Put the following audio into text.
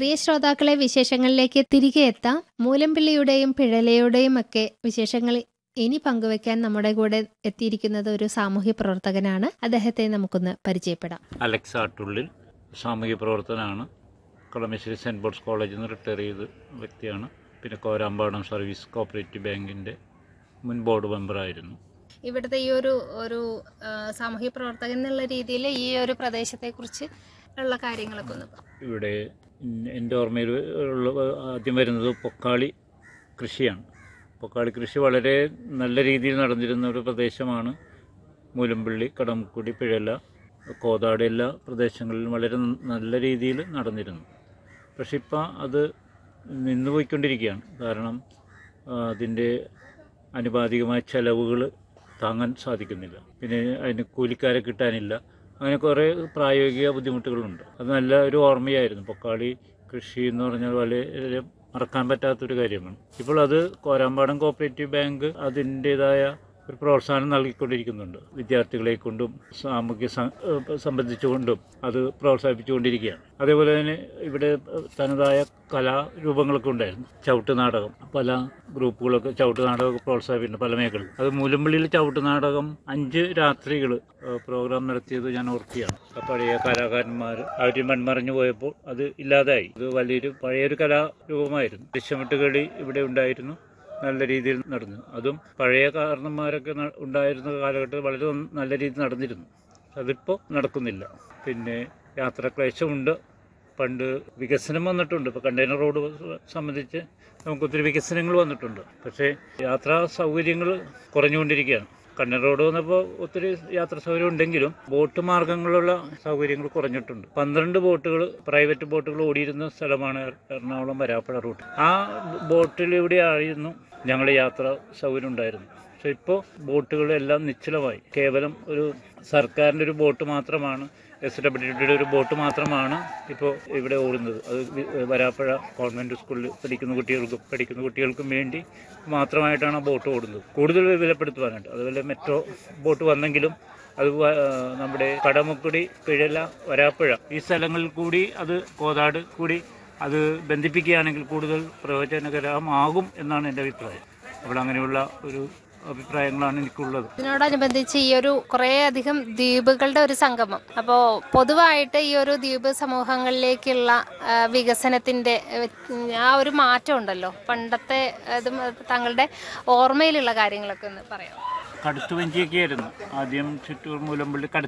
പ്രിയ ശ്രോതാക്കളെ വിശേഷങ്ങളിലേക്ക് തിരികെ എത്താം മൂലമ്പിള്ളിയുടെയും പിഴലയുടെയും ഒക്കെ വിശേഷങ്ങൾ ഇനി പങ്കുവെക്കാൻ നമ്മുടെ കൂടെ എത്തിയിരിക്കുന്നത് ഒരു സാമൂഹ്യ പ്രവർത്തകനാണ് അദ്ദേഹത്തെ നമുക്കൊന്ന് പരിചയപ്പെടാം അലക്സ് ആട്ടുള്ളിൽ സാമൂഹ്യ പ്രവർത്തനമാണ് കളമശ്ശേരി സെൻറ്റ് പോൾസ് കോളേജിൽ നിന്ന് റിട്ടയർ ചെയ്ത വ്യക്തിയാണ് പിന്നെ കോരാമ്പാടം സർവീസ് കോപ്പറേറ്റീവ് ബാങ്കിൻ്റെ മുൻ ബോർഡ് മെമ്പറായിരുന്നു ഇവിടുത്തെ ഈ ഒരു ഒരു ആ, സാമൂഹ്യ പ്രവർത്തകൻ എന്നുള്ള രീതിയിൽ ഈ ഒരു പ്രദേശത്തെക്കുറിച്ച് ഉള്ള കാര്യങ്ങളൊക്കെ ഒന്ന് പറ. ഇവിടെ എൻ്റെ ഓർമ്മയിൽ ഉള്ള ആദ്യം വരുന്നത് പൊക്കാളി കൃഷിയാണ് പൊക്കാളി കൃഷി വളരെ നല്ല രീതിയിൽ നടന്നിരുന്ന ഒരു പ്രദേശമാണ് മൂലമ്പള്ളി കടമക്കുടി പിഴല കോതാട് എല്ലാ പ്രദേശങ്ങളിലും വളരെ നല്ല രീതിയിൽ നടന്നിരുന്നു പക്ഷെ ഇപ്പം അത് നിന്നുപോയിക്കൊണ്ടിരിക്കുകയാണ് കാരണം ആ, അതിൻ്റെ അനുപാതികമായ ചെലവുകൾ താങ്ങാൻ സാധിക്കുന്നില്ല പിന്നെ അതിന് കൂലിക്കാരെ കിട്ടാനില്ല അങ്ങനെ കുറേ പ്രായോഗിക ബുദ്ധിമുട്ടുകളുണ്ട് അത് നല്ല ഒരു ഓർമ്മയായിരുന്നു പൊക്കാളി കൃഷി എന്ന് പറഞ്ഞാൽ വളരെ മറക്കാൻ പറ്റാത്തൊരു കാര്യമാണ് ഇപ്പോൾ അത് കോരാമ്പാടം കോപ്പറേറ്റീവ് ബാങ്ക് അതിൻ്റെതായ ഒരു പ്രോത്സാഹനം നൽകിക്കൊണ്ടിരിക്കുന്നുണ്ട് വിദ്യാർത്ഥികളെ കൊണ്ടും സാമൂഹ്യ സ- ഏഹ് സംബന്ധിച്ചുകൊണ്ടും അത് പ്രോത്സാഹിപ്പിച്ചുകൊണ്ടിരിക്കുകയാണ് അതേപോലെ തന്നെ ഇവിടെ തനതായ കലാരൂപങ്ങളൊക്കെ ഉണ്ടായിരുന്നു ചവിട്ട് നാടകം പല ഗ്രൂപ്പുകളൊക്കെ ചവിട്ട് നാടകമൊക്കെ പ്രോത്സാഹിപ്പിക്കുന്നുണ്ട് പല മേഖലകളിൽ അത് മൂലമ്പള്ളിയിൽ ചവിട്ട് നാടകം അഞ്ച് രാത്രികൾ പ്രോഗ്രാം നടത്തിയത് ഞാൻ ഓർക്കുകയാണ് ആ പഴയ കലാകാരന്മാർ അവർ മൺമറഞ്ഞു പോയപ്പോൾ അത് ഇല്ലാതായി ഇത് വലിയൊരു പഴയൊരു കലാരൂപമായിരുന്നു ദൃശ്യമിട്ട് കളി ഇവിടെ ഉണ്ടായിരുന്നു നല്ല രീതിയിൽ നടന്നു അതും പഴയ കാരണന്മാരൊക്കെ ന- ഉണ്ടായിരുന്ന കാലഘട്ടത്തിൽ വളരെ നല്ല രീതിയിൽ നടന്നിരുന്നു അതിപ്പോൾ നടക്കുന്നില്ല പിന്നെ യാത്രാക്ലേശമുണ്ട് പണ്ട് വികസനം വന്നിട്ടുണ്ട് ഇപ്പോൾ കണ്ടെയ്നർ റോഡ് സംബന്ധിച്ച് നമുക്ക് ഒത്തിരി വികസനങ്ങൾ വന്നിട്ടുണ്ട് പക്ഷേ യാത്രാ സൗകര്യങ്ങൾ കുറഞ്ഞുകൊണ്ടിരിക്കുകയാണ് കണ്ണൂർ റോഡ് വന്നപ്പോൾ ഒത്തിരി യാത്രാ സൗകര്യം ഉണ്ടെങ്കിലും ബോട്ട് മാർഗങ്ങളുള്ള സൗകര്യങ്ങൾ കുറഞ്ഞിട്ടുണ്ട് പന്ത്രണ്ട് ബോട്ടുകൾ പ്രൈവറ്റ് ബോട്ടുകൾ ഓടിയിരുന്ന സ്ഥലമാണ് എറ- എറണാകുളം വരാപ്പുഴ റൂട്ട് ആ ബോട്ടിലൂടെ ആയിരുന്നു ഞങ്ങളുടെ യാത്രാ സൗകര്യം ഉണ്ടായിരുന്നു പക്ഷെ ഇപ്പോൾ ബോട്ടുകളെല്ലാം നിശ്ചലമായി കേവലം ഒരു സർക്കാരിൻ്റെ ഒരു ബോട്ട് മാത്രമാണ് എസ് ഡബ്ല്യു ഡിയുടെ ഒരു ബോട്ട് മാത്രമാണ് ഇപ്പോൾ ഇവിടെ ഓടുന്നത് അത് വി- വരാപ്പുഴ ഗവൺമെൻറ് സ്കൂളിൽ പഠിക്കുന്ന കുട്ടികൾക്കും പഠിക്കുന്ന കുട്ടികൾക്കും വേണ്ടി മാത്രമായിട്ടാണ് ആ ബോട്ട് ഓടുന്നത് കൂടുതൽ വിലപ്പെടുത്തുവാനായിട്ട് അതുപോലെ മെട്രോ ബോട്ട് വന്നെങ്കിലും അത് വ- ആ, നമ്മുടെ കടമുക്കുടി പിഴല വരാപ്പുഴ ഈ സ്ഥലങ്ങളിൽ കൂടി അത് കോതാട് കൂടി അത് ബന്ധിപ്പിക്കുകയാണെങ്കിൽ കൂടുതൽ പ്രയോജനകരമാകും എന്നാണ് എൻ്റെ അഭിപ്രായം അവിടെ അങ്ങനെയുള്ള ഒരു അഭിപ്രായങ്ങളാണ് എനിക്കുള്ളത് ഇതിനോടനുബന്ധിച്ച് ഈ ഒരു കുറേ അധികം ദ്വീപുകളുടെ ഒരു സംഗമം അപ്പോൾ പൊതുവായിട്ട് ഈ ഒരു ദ്വീപ് സമൂഹങ്ങളിലേക്കുള്ള ആ, വികസനത്തിന്റെ ഉം, ആ ഒരു മാറ്റം ഉണ്ടല്ലോ പണ്ടത്തെ അതും താങ്കളുടെ ഓർമ്മയിലുള്ള കാര്യങ്ങളൊക്കെ ഒന്ന് പറയാം കടുത്തുവഞ്ചിയൊക്കെ ആയിരുന്നു ആദ്യം ചുറ്റൂർ മൂലമ്പള്ളി